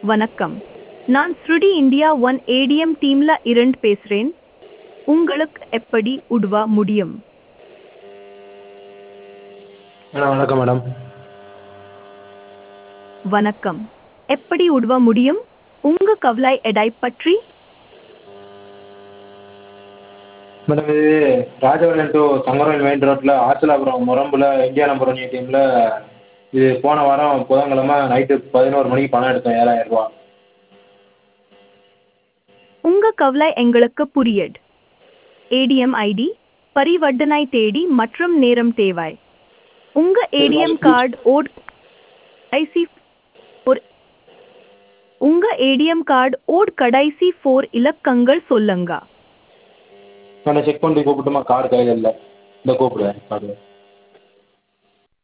வணக்கம் நான் ஸ்ருடி இந்தியா ஒன் ஏடிஎம் டீம்ல இருந்து பேசுறேன் உங்களுக்கு எப்படி உதவ முடியும் மேடம் வணக்கம் மேடம் வணக்கம் எப்படி உதவ முடியும் உங்க கவலை எடை பற்றி மேடம் இது ராஜபாளையம் டு சங்கரன் மெயின் ரோட்டில் ஆச்சலாபுரம் முரம்பில் இந்தியா நம்பர் ஒன் ஏடிஎம்மில் இது போன வாரம் புதன்கிழமை நைட்டு பதினோரு மணிக்கு பணம் எடுத்தோம் ஏழாயிரம் ரூபா உங்க கவலை எங்களுக்கு புரியுது ஏடிஎம் ஐடி பரிவர்த்தனை தேதி மற்றும் நேரம் தேவை உங்க ஏடிஎம் கார்டு ஓட் ஐசி ஒரு உங்க ஏடிஎம் கார்டு ஓட் கடைசி ஃபோர் இலக்கங்கள் சொல்லுங்க நான் செக் பண்ணி கூப்பிட்டுமா கார்டு கையில் இல்லை இந்த கூப்பிடுவேன் கார்டு